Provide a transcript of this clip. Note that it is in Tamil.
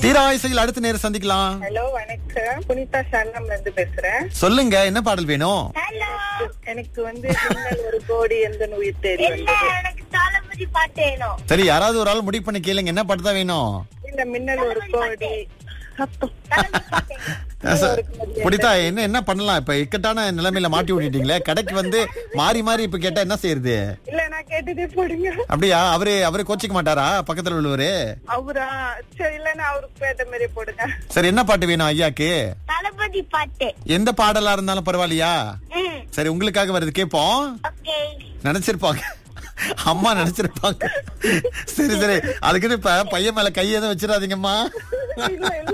தீராயசையில் அடுத்த நேரம் சந்திக்கலாம் ஹலோ வணக்கம் புனிதா சரணம்ல இருந்து பேசுறேன் சொல்லுங்க என்ன பாடல் வேணும் ஹலோ எனக்கு வந்து மின்னல் ஒரு கோடி எந்த உயிர் தேடி இல்ல வந்தது எனக்கு தளபதி பாட்டு வேணும் சரி யாராவது ஒரு ஆள் முடிவு பண்ணி கேளுங்க என்ன பாட்டு தான் வேணும் இந்த மின்னல் ஒரு கோடி சத்தம் தளபதி பாட்டு வேணும். புடித்தா என்ன என்ன பண்ணலாம் இப்ப இக்கட்டான நிலைமையில மாட்டி விட்டுட்டீங்களே கடைக்கு வந்து மாறி மாறி இப்ப கேட்டா என்ன செய்யறது இல்ல நான் கேட்டுட்டே போடுங்க அப்படியா அவரு அவரு கோச்சிக்க மாட்டாரா பக்கத்துல உள்ளவரு அவரா சரி இல்லன்னா அவருக்கு ஏத்த மாதிரி போடுங்க சரி என்ன பாட்டு வேணும் ஐயாக்கு தளபதி பாட்டு எந்த பாடலா இருந்தாலும் பரவாயில்லையா ம் சரி உங்களுக்காக வருது கேப்போம் ஓகே நினைச்சிருப்பாங்க அம்மா நினைச்சிருப்பாங்க சரி சரி அதுக்குன்னு இப்ப பையன் மேல கையை எதுவும் வச்சிடாதீங்கம்மா இல்ல இல்ல